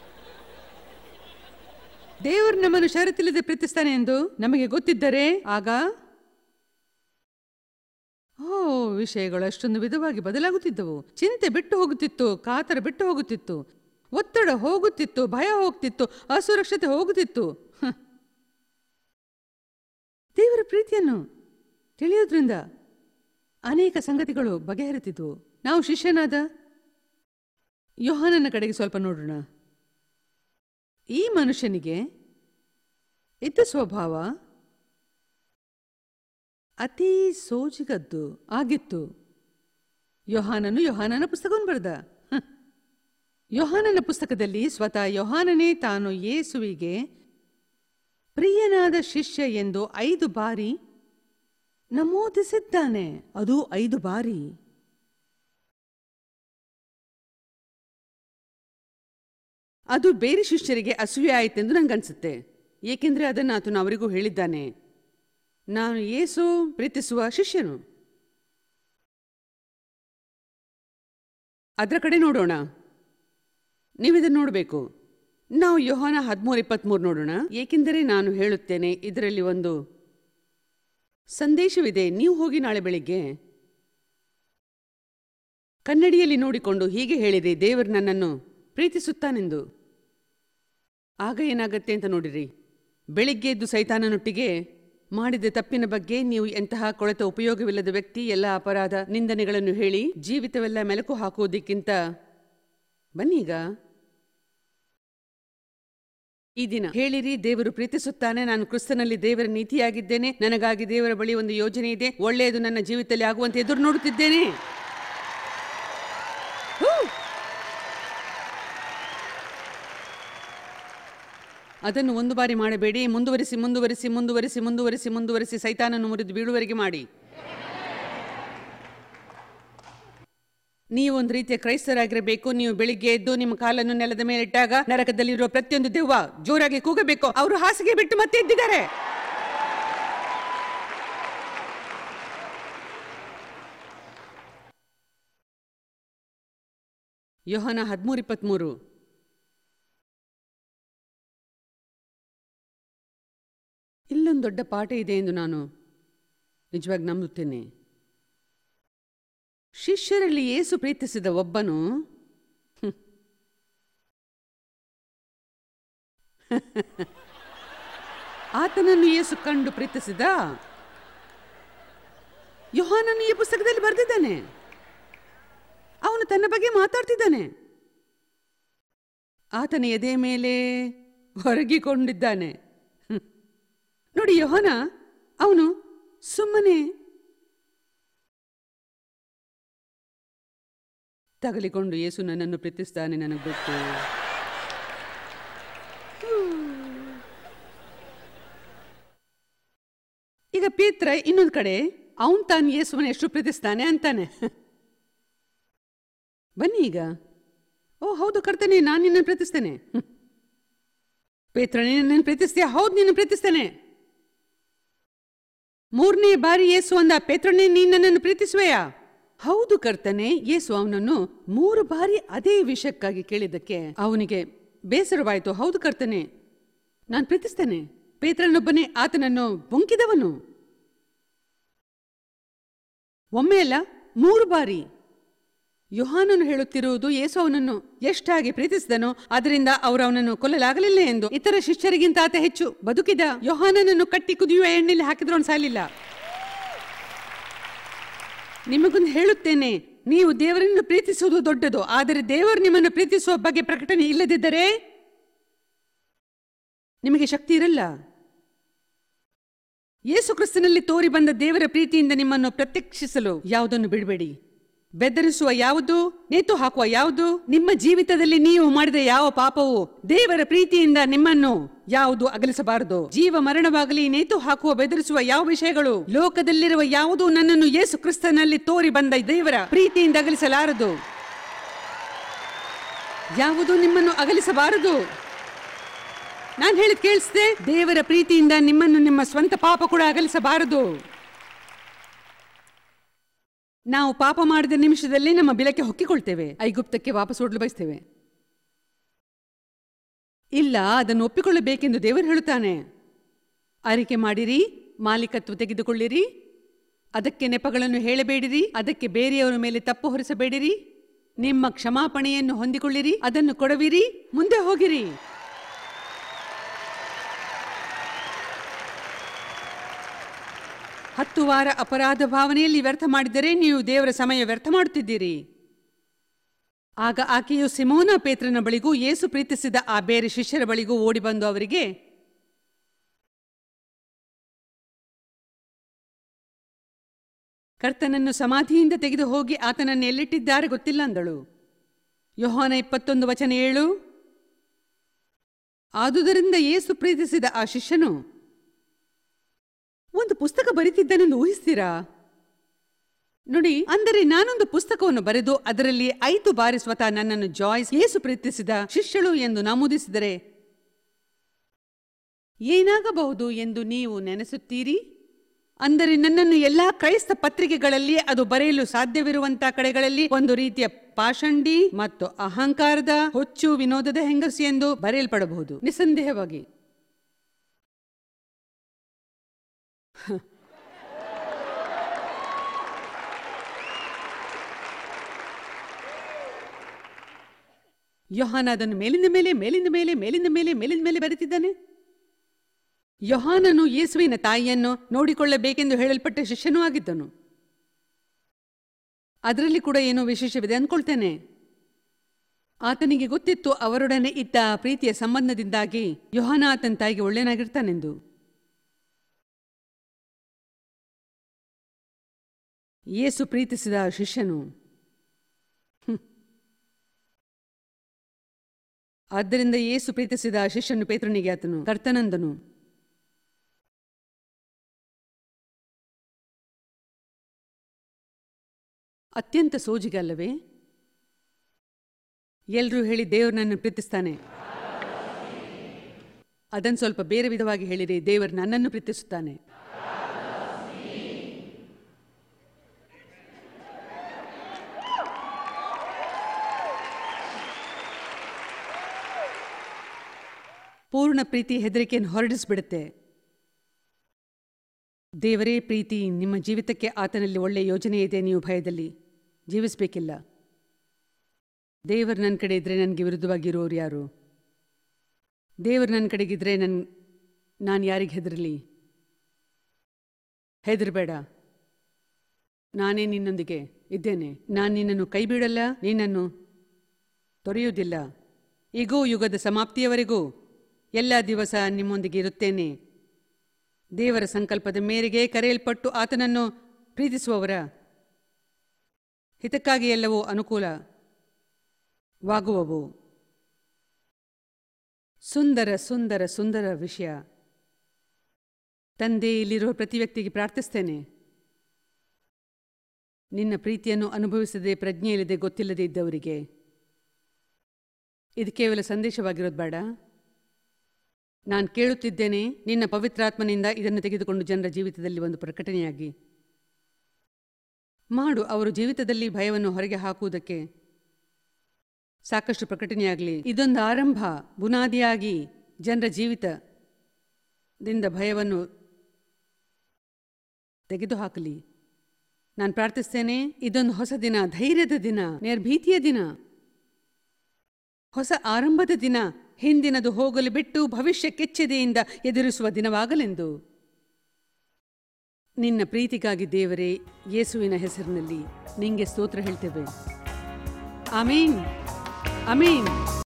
ದೇವರು ನಮ್ಮನ್ನು ಷರತ್ತಿಲ್ಲದೆ ಪ್ರೀತಿಸ್ತಾನೆ ಎಂದು ನಮಗೆ ಗೊತ್ತಿದ್ದರೆ ಆಗ ಓ ವಿಷಯಗಳು ಅಷ್ಟೊಂದು ವಿಧವಾಗಿ ಬದಲಾಗುತ್ತಿದ್ದವು ಚಿಂತೆ ಬಿಟ್ಟು ಹೋಗುತ್ತಿತ್ತು ಕಾತರ ಬಿಟ್ಟು ಹೋಗುತ್ತಿತ್ತು ಒತ್ತಡ ಹೋಗುತ್ತಿತ್ತು ಭಯ ಹೋಗ್ತಿತ್ತು ಅಸುರಕ್ಷತೆ ಹೋಗುತ್ತಿತ್ತು ಹ. ದೇವರ ಪ್ರೀತಿಯನ್ನು ತಿಳಿಯೋದ್ರಿಂದ ಅನೇಕ ಸಂಗತಿಗಳು ಬಗೆಹರಿತಿದ್ವು ನಾವು ಶಿಷ್ಯನಾದ ಯೋಹಾನನ ಕಡೆಗೆ ಸ್ವಲ್ಪ ನೋಡೋಣ ಈ ಮನುಷ್ಯನಿಗೆ ಇದ್ದ ಸ್ವಭಾವ ಅತೀ ಸೋಜಿಗದ್ದು ಆಗಿತ್ತು ಯೋಹಾನನು ಯೋಹಾನನ ಪುಸ್ತಕವನ್ನು ಬರೆದ ಹ. ಯೋಹಾನನ ಪುಸ್ತಕದಲ್ಲಿ ಸ್ವತಃ ಯೋಹಾನನೇ ತಾನು ಯೇಸುವಿಗೆ ಪ್ರಿಯನಾದ ಶಿಷ್ಯ ಎಂದು ಐದು ಬಾರಿ ನಮೂದಿಸಿದ್ದಾನೆ ಅದು ಐದು ಬಾರಿ ಅದು ಬೇರೆ ಶಿಷ್ಯರಿಗೆ ಅಸೂಯೆ ಆಯಿತೆಂದು ನಂಗನ್ಸುತ್ತೆ ಏಕೆಂದರೆ ಅದನ್ನು ಆತನು ಅವರಿಗೂ ಹೇಳಿದ್ದಾನೆ ನಾನು ಯೇಸು ಪ್ರೀತಿಸುವ ಶಿಷ್ಯನು ಅದರ ಕಡೆ ನೋಡೋಣ ನೀವಿದನ್ನು ನೋಡಬೇಕು ನಾವು ಯೋಹಾನ ಹದಿಮೂರು ಇಪ್ಪತ್ತ್ಮೂರು ನೋಡೋಣ ಏಕೆಂದರೆ ನಾನು ಹೇಳುತ್ತೇನೆ ಇದರಲ್ಲಿ ಒಂದು ಸಂದೇಶವಿದೆ ನೀವು ಹೋಗಿ ನಾಳೆ ಬೆಳಿಗ್ಗೆ ಕನ್ನಡಿಯಲ್ಲಿ ನೋಡಿಕೊಂಡು ಹೀಗೆ ಹೇಳಿರಿ ದೇವರು ನನ್ನನ್ನು ಪ್ರೀತಿಸುತ್ತಾನೆಂದು ಆಗ ಏನಾಗತ್ತೆ ಅಂತ ನೋಡಿರಿ ಬೆಳಿಗ್ಗೆ ಎದ್ದು ಸೈತಾನನೊಟ್ಟಿಗೆ ಮಾಡಿದ ತಪ್ಪಿನ ಬಗ್ಗೆ ನೀವು ಎಂತಹ ಕೊಳೆತ ಉಪಯೋಗವಿಲ್ಲದ ವ್ಯಕ್ತಿ ಎಲ್ಲ ಅಪರಾಧ ನಿಂದನೆಗಳನ್ನು ಹೇಳಿ ಜೀವಿತವೆಲ್ಲ ಮೆಲುಕು ಹಾಕುವುದಕ್ಕಿಂತ ಬನ್ನೀಗ ಈ ದಿನ ಹೇಳಿರಿ ದೇವರು ಪ್ರೀತಿಸುತ್ತಾನೆ ನಾನು ಕ್ರಿಸ್ತನಲ್ಲಿ ದೇವರ ನೀತಿಯಾಗಿದ್ದೇನೆ ನನಗಾಗಿ ದೇವರ ಬಳಿ ಒಂದು ಯೋಜನೆ ಇದೆ ಒಳ್ಳೆಯದು ನನ್ನ ಜೀವಿತದಲ್ಲಿ ಆಗುವಂತೆ ಎದುರು ನೋಡುತ್ತಿದ್ದೇನೆ ಹೂ! ಅದನ್ನು ಒಂದು ಬಾರಿ ಮಾಡಬೇಡಿ ಮುಂದುವರಿಸಿ ಮುಂದುವರಿಸಿ ಮುಂದುವರಿಸಿ ಮುಂದುವರಿಸಿ ಮುಂದುವರಿಸಿ ಸೈತಾನನ್ನು ಮುರಿದು ಬೀಳುವರೆಗೆ ಮಾಡಿ ನೀವು ಒಂದು ರೀತಿಯ ಕ್ರೈಸ್ತರಾಗಿರಬೇಕು ನೀವು ಬೆಳಿಗ್ಗೆ ಎದ್ದು ನಿಮ್ಮ ಕಾಲನ್ನು ನೆಲದ ಮೇಲೆ ಇಟ್ಟಾಗ ನರಕದಲ್ಲಿರುವ ಪ್ರತಿಯೊಂದು ದೆವ್ವ ಜೋರಾಗಿ ಕೂಗಬೇಕು ಅವರು ಹಾಸಿಗೆ ಬಿಟ್ಟು ಮತ್ತೆ ಎದ್ದಿದ್ದಾರೆ ಯೋಹನ ಹದಿಮೂರು ಇಪ್ಪತ್ತ್ಮೂರು ಇಲ್ಲೊಂದು ದೊಡ್ಡ ಪಾಠ ಇದೆ ಎಂದು ನಾನು ನಿಜವಾಗಿ ನಂಬುತ್ತೇನೆ ಶಿಷ್ಯರಲ್ಲಿ ಏಸು ಪ್ರೀತಿಸಿದ ಒಬ್ಬನು ಹ್ಮ್. ಆತನನ್ನು ಯೇಸು ಕಂಡು ಪ್ರೀತಿಸಿದ ಯೋಹಾನನು ಈ ಪುಸ್ತಕದಲ್ಲಿ ಬರೆದಿದ್ದಾನೆ ಅವನು ತನ್ನ ಬಗ್ಗೆ ಮಾತಾಡ್ತಿದ್ದಾನೆ ಆತನ ಎದೆ ಮೇಲೆ ಹೊರಗಿಕೊಂಡಿದ್ದಾನೆ ಹ್ಮ್. ನೋಡಿ ಯೋಹಾನ ಅವನು ಸುಮ್ಮನೆ ತಗಲಿಕೊಂಡು ಯೇಸು ನನ್ನನ್ನು ಪ್ರೀತಿಸ್ತಾನೆ ನನಗೆ ಗೊತ್ತು ಈಗ ಪೀತ್ರ ಇನ್ನೊಂದು ಕಡೆ ಅವನ್ ತಾನು ಯೇಸುವನ್ನ ಎಷ್ಟು ಪ್ರೀತಿಸ್ತಾನೆ ಅಂತಾನೆ ಬನ್ನಿ ಈಗ ಓ ಹೌದು ಕರ್ತನೆ ನಾನು ನಿನ್ನನ್ನು ಪ್ರೀತಿಸ್ತೇನೆ ಹ್ಮ್. ಪೇತ್ರ ನಿನ್ನನ್ನು ಪ್ರೀತಿಸ್ತೀಯ ಹೌದು ನಿನ್ನ ಪ್ರೀತಿಸ್ತೇನೆ ಮೂರನೇ ಬಾರಿ ಯೇಸು ಅಂದ ಪೇತ್ರನೇ ನೀನ್ ನನ್ನನ್ನು ಪ್ರೀತಿಸುವೆಯಾ ಹೌದು ಕರ್ತನೆ ಯೇಸು ಅವನನ್ನು ಮೂರು ಬಾರಿ ಅದೇ ವಿಷಯಕ್ಕಾಗಿ ಕೇಳಿದ್ದಕ್ಕೆ ಅವನಿಗೆ ಬೇಸರವಾಯಿತು ಹೌದು ಕರ್ತನೆ ನಾನು ಪ್ರೀತಿಸ್ತೇನೆ ಪೇತ್ರನೊಬ್ಬನೇ ಆತನನ್ನು ಬೊಂಕಿದವನು ಒಮ್ಮೆ ಅಲ್ಲ ಮೂರು ಬಾರಿ ಯೋಹಾನನು ಹೇಳುತ್ತಿರುವುದು ಯೇಸು ಅವನನ್ನು ಎಷ್ಟಾಗಿ ಪ್ರೀತಿಸಿದನೋ ಅದರಿಂದ ಅವರು ಅವನನ್ನು ಕೊಲ್ಲಲಾಗಲಿಲ್ಲ ಎಂದು ಇತರ ಶಿಷ್ಯರಿಗಿಂತ ಆತ ಹೆಚ್ಚು ಬದುಕಿದ ಯೋಹಾನನನ್ನು ಕಟ್ಟಿ ಕುದಿಯುವ ಎಣ್ಣೆಯಲ್ಲಿ ಹಾಕಿದ್ರು ಅವನು ಸಾಲಿಲ್ಲ ನಿಮಗೊಂದು ಹೇಳುತ್ತೇನೆ ನೀವು ದೇವರನ್ನು ಪ್ರೀತಿಸುವುದು ದೊಡ್ಡದು ಆದರೆ ದೇವರು ನಿಮ್ಮನ್ನು ಪ್ರೀತಿಸುವ ಬಗ್ಗೆ ಪ್ರಕಟಣೆ ಇಲ್ಲದಿದ್ದರೆ ನಿಮಗೆ ಶಕ್ತಿ ಇರಲ್ಲ ಯೇಸು ಕ್ರಿಸ್ತನಲ್ಲಿ ತೋರಿ ಬಂದ ದೇವರ ಪ್ರೀತಿಯಿಂದ ನಿಮ್ಮನ್ನು ಪ್ರತ್ಯಕ್ಷಿಸಲು ಯಾವುದನ್ನು ಬಿಡಬೇಡಿ ಬೆದರಿಸುವ ಯಾವುದು ನೇತು ಹಾಕುವ ಯಾವುದು ನಿಮ್ಮ ಜೀವಿತದಲ್ಲಿ ನೀವು ಮಾಡಿದ ಯಾವ ಪಾಪವು ದೇವರ ಪ್ರೀತಿಯಿಂದ ನಿಮ್ಮನ್ನು ಯಾವುದು ಅಗಲಿಸಬಾರದು ಜೀವ ಮರಣವಾಗಲಿ ನೇತು ಹಾಕುವ ಬೆದರಿಸುವ ಯಾವ ವಿಷಯಗಳು ಲೋಕದಲ್ಲಿರುವ ಯಾವುದು ನನ್ನನ್ನು ಯೇಸು ಕ್ರಿಸ್ತನಲ್ಲಿ ತೋರಿ ಬಂದ ದೇವರ ಪ್ರೀತಿಯಿಂದ ಅಗಲಿಸಲಾರದು ಯಾವುದು ನಿಮ್ಮನ್ನು ಅಗಲಿಸಬಾರದು ನಾನು ಹೇಳಿದ್ ಕೇಳಿಸ್ದೆ ದೇವರ ಪ್ರೀತಿಯಿಂದ ನಿಮ್ಮನ್ನು ನಿಮ್ಮ ಸ್ವಂತ ಪಾಪ ಕೂಡ ಅಗಲಿಸಬಾರದು ನಾವು ಪಾಪ ಮಾಡಿದ ನಿಮಿಷದಲ್ಲಿ ನಮ್ಮ ಬಿಲಕ್ಕೆ ಹೊಕ್ಕಿಕೊಳ್ತೇವೆ ಐಗುಪ್ತಕ್ಕೆ ವಾಪಸ್ ಓಡಲು ಬಯಸ್ತೇವೆ ಇಲ್ಲ ಅದನ್ನು ಒಪ್ಪಿಕೊಳ್ಳಬೇಕೆಂದು ದೇವರು ಹೇಳುತ್ತಾನೆ ಅರಿಕೆ ಮಾಡಿರಿ ಮಾಲೀಕತ್ವ ತೆಗೆದುಕೊಳ್ಳಿರಿ ಅದಕ್ಕೆ ನೆಪಗಳನ್ನು ಹೇಳಬೇಡಿರಿ ಅದಕ್ಕೆ ಬೇರೆಯವರ ಮೇಲೆ ತಪ್ಪು ಹೊರಿಸಬೇಡಿರಿ ನಿಮ್ಮ ಕ್ಷಮಾಪಣೆಯನ್ನು ಹೊಂದಿಕೊಳ್ಳಿರಿ ಅದನ್ನು ಕೊಡವಿರಿ ಮುಂದೆ ಹೋಗಿರಿ ಹತ್ತು ವಾರ ಅಪರಾಧ ಭಾವನೆಯಲ್ಲಿ ವ್ಯರ್ಥ ಮಾಡಿದರೆ ನೀವು ದೇವರ ಸಮಯ ವ್ಯರ್ಥ ಮಾಡುತ್ತಿದ್ದೀರಿ ಆಗ ಆಕೆಯು ಸಿಮೋನ ಪೇತ್ರನ ಬಳಿಗೂ ಯೇಸು ಪ್ರೀತಿಸಿದ ಆ ಬೇರೆ ಶಿಷ್ಯರ ಬಳಿಗೂ ಓಡಿ ಬಂದು ಅವರಿಗೆ ಕರ್ತನನ್ನು ಸಮಾಧಿಯಿಂದ ತೆಗೆದು ಹೋಗಿ ಆತನನ್ನು ಎಲ್ಲಿಟ್ಟಿದ್ದಾರೆ ಗೊತ್ತಿಲ್ಲ ಅಂದಳು ಯೋಹಾನ ಇಪ್ಪತ್ತೊಂದು ವಚನ ಏಳು ಆದುದರಿಂದ ಯೇಸು ಪ್ರೀತಿಸಿದ ಆ ಶಿಷ್ಯನು ಒಂದು ಪುಸ್ತಕ ಬರೀತಿದ್ದನೆಂದು ಊಹಿಸ್ತೀರಾ ನೋಡಿ ಅಂದರೆ ನಾನೊಂದು ಪುಸ್ತಕವನ್ನು ಬರೆದು ಅದರಲ್ಲಿ ಐದು ಬಾರಿ ಸ್ವತಃ ನನ್ನನ್ನು ಜಾಯ್ಸ್ ಯೇಸು ಪ್ರೀತಿಸಿದ ಶಿಷ್ಯಳು ಎಂದು ನಮೂದಿಸಿದರೆ ಏನಾಗಬಹುದು ಎಂದು ನೀವು ನೆನೆಸುತ್ತೀರಿ ಅಂದರೆ ನನ್ನನ್ನು ಎಲ್ಲಾ ಕ್ರೈಸ್ತ ಪತ್ರಿಕೆಗಳಲ್ಲಿ ಅದು ಬರೆಯಲು ಸಾಧ್ಯವಿರುವಂತಹ ಕಡೆಗಳಲ್ಲಿ ಒಂದು ರೀತಿಯ ಪಾಷಂಡಿ ಮತ್ತು ಅಹಂಕಾರದ ಹುಚ್ಚು ವಿನೋದದ ಹೆಂಗಸು ಎಂದು ಬರೆಯಲ್ಪಡಬಹುದು ನಿಸ್ಸಂದೇಹವಾಗಿ ಯೋಹಾನ ಅದನ್ನು ಮೇಲಿಂದ ಮೇಲೆ ಮೇಲಿಂದ ಮೇಲೆ ಮೇಲಿಂದ ಮೇಲೆ ಮೇಲಿಂದ ಮೇಲೆ ಬರೆತಿದ್ದಾನೆ ಯೋಹಾನನು ಯೇಸುವಿನ ತಾಯಿಯನ್ನು ನೋಡಿಕೊಳ್ಳಬೇಕೆಂದು ಹೇಳಲ್ಪಟ್ಟ ಶಿಷ್ಯನೂ ಆಗಿದ್ದನು ಅದರಲ್ಲಿ ಕೂಡ ಏನೋ ವಿಶೇಷವಿದೆ ಅಂದ್ಕೊಳ್ತೇನೆ ಆತನಿಗೆ ಗೊತ್ತಿತ್ತು ಅವರೊಡನೆ ಇದ್ದ ಪ್ರೀತಿಯ ಸಂಬಂಧದಿಂದಾಗಿ ಯೋಹಾನ ಆತನ ತಾಯಿಗೆ ಒಳ್ಳೆಯನಾಗಿರ್ತಾನೆಂದು ಯೇಸು ಪ್ರೀತಿಸಿದ ಆ ಶಿಷ್ಯನು ಹ್ಮ್. ಆದ್ದರಿಂದ ಯೇಸು ಪ್ರೀತಿಸಿದ ಆ ಶಿಷ್ಯನು ಪೇತ್ರನಿಗೆ ಆತನು ಕರ್ತನಂದನು ಅತ್ಯಂತ ಸೋಜಿಗೆ ಅಲ್ಲವೇ ಎಲ್ರೂ ಹೇಳಿ ದೇವರು ನನ್ನನ್ನು ಪ್ರೀತಿಸ್ತಾನೆ ಅದನ್ನು ಸ್ವಲ್ಪ ಬೇರೆ ವಿಧವಾಗಿ ಹೇಳಿರಿ ದೇವರು ನನ್ನನ್ನು ಪ್ರೀತಿಸುತ್ತಾನೆ ಪೂರ್ಣ ಪ್ರೀತಿ ಹೆದರಿಕೆಯನ್ನು ಹೊರಡಿಸ್ಬಿಡುತ್ತೆ ದೇವರೇ ಪ್ರೀತಿ ನಿಮ್ಮ ಜೀವಿತಕ್ಕೆ ಆತನಲ್ಲಿ ಒಳ್ಳೆಯ ಯೋಜನೆ ಇದೆ ನೀವು ಭಯದಲ್ಲಿ ಜೀವಿಸಬೇಕಿಲ್ಲ ದೇವರು ನನ್ನ ಕಡೆ ಇದ್ದರೆ ನನಗೆ ವಿರುದ್ಧವಾಗಿರೋರು ಯಾರು ದೇವರು ನನ್ನ ಕಡೆಗಿದ್ರೆ ನನ್ ನಾನು ಯಾರಿಗೆ ಹೆದರಲಿ ಹೆದರಬೇಡ ನಾನೇ ನಿನ್ನೊಂದಿಗೆ ಇದ್ದೇನೆ ನಾನು ನಿನ್ನನ್ನು ಕೈ ಬಿಡಲ್ಲ ನಿನ್ನನ್ನು ತೊರೆಯುವುದಿಲ್ಲ ಈಗೂ ಯುಗದ ಸಮಾಪ್ತಿಯವರೆಗೂ ಎಲ್ಲ ದಿವಸ ನಿಮ್ಮೊಂದಿಗೆ ಇರುತ್ತೇನೆ ದೇವರ ಸಂಕಲ್ಪದ ಮೇರೆಗೆ ಕರೆಯಲ್ಪಟ್ಟು ಆತನನ್ನು ಪ್ರೀತಿಸುವವರ ಹಿತಕ್ಕಾಗಿ ಎಲ್ಲವೂ ಅನುಕೂಲವಾಗುವವು ಸುಂದರ ಸುಂದರ ಸುಂದರ ವಿಷಯ ತಂದೆ ಇಲ್ಲಿರುವ ಪ್ರತಿ ವ್ಯಕ್ತಿಗೆ ಪ್ರಾರ್ಥಿಸ್ತೇನೆ ನಿನ್ನ ಪ್ರೀತಿಯನ್ನು ಅನುಭವಿಸದೆ ಪ್ರಜ್ಞೆ ಇಲ್ಲದೆ ಗೊತ್ತಿಲ್ಲದೆ ಇದ್ದವರಿಗೆ ಇದು ಕೇವಲ ಸಂದೇಶವಾಗಿರೋದು ಬೇಡ ನಾನು ಕೇಳುತ್ತಿದ್ದೇನೆ ನಿನ್ನ ಪವಿತ್ರಾತ್ಮನಿಂದ ಇದನ್ನು ತೆಗೆದುಕೊಂಡು ಜನರ ಜೀವಿತದಲ್ಲಿ ಒಂದು ಪ್ರಕಟಣೆಯಾಗಿ ಮಾಡು ಅವರು ಜೀವಿತದಲ್ಲಿ ಭಯವನ್ನು ಹೊರಗೆ ಹಾಕುವುದಕ್ಕೆ ಸಾಕಷ್ಟು ಪ್ರಕಟಣೆಯಾಗಲಿ ಇದೊಂದು ಆರಂಭ ಬುನಾದಿಯಾಗಿ ಜನರ ಜೀವಿತದಿಂದ ಭಯವನ್ನು ತೆಗೆದುಹಾಕಲಿ ನಾನು ಪ್ರಾರ್ಥಿಸ್ತೇನೆ ಇದೊಂದು ಹೊಸ ದಿನ ಧೈರ್ಯದ ದಿನ ನಿರ್ಭೀತಿಯ ದಿನ ಹೊಸ ಆರಂಭದ ದಿನ ಹಿಂದಿನದು ಹೋಗಲು ಬಿಟ್ಟು ಭವಿಷ್ಯ ಕೆಚ್ಚೆದೆಯಿಂದ ಎದುರಿಸುವ ದಿನವಾಗಲೆಂದು ನಿನ್ನ ಪ್ರೀತಿಗಾಗಿ ದೇವರೇ ಯೇಸುವಿನ ಹೆಸರಿನಲ್ಲಿ ನಿಂಗೆ ಸ್ತೋತ್ರ ಹೇಳ್ತೇವೆ ಅಮೀನ್ ಅಮೀನ್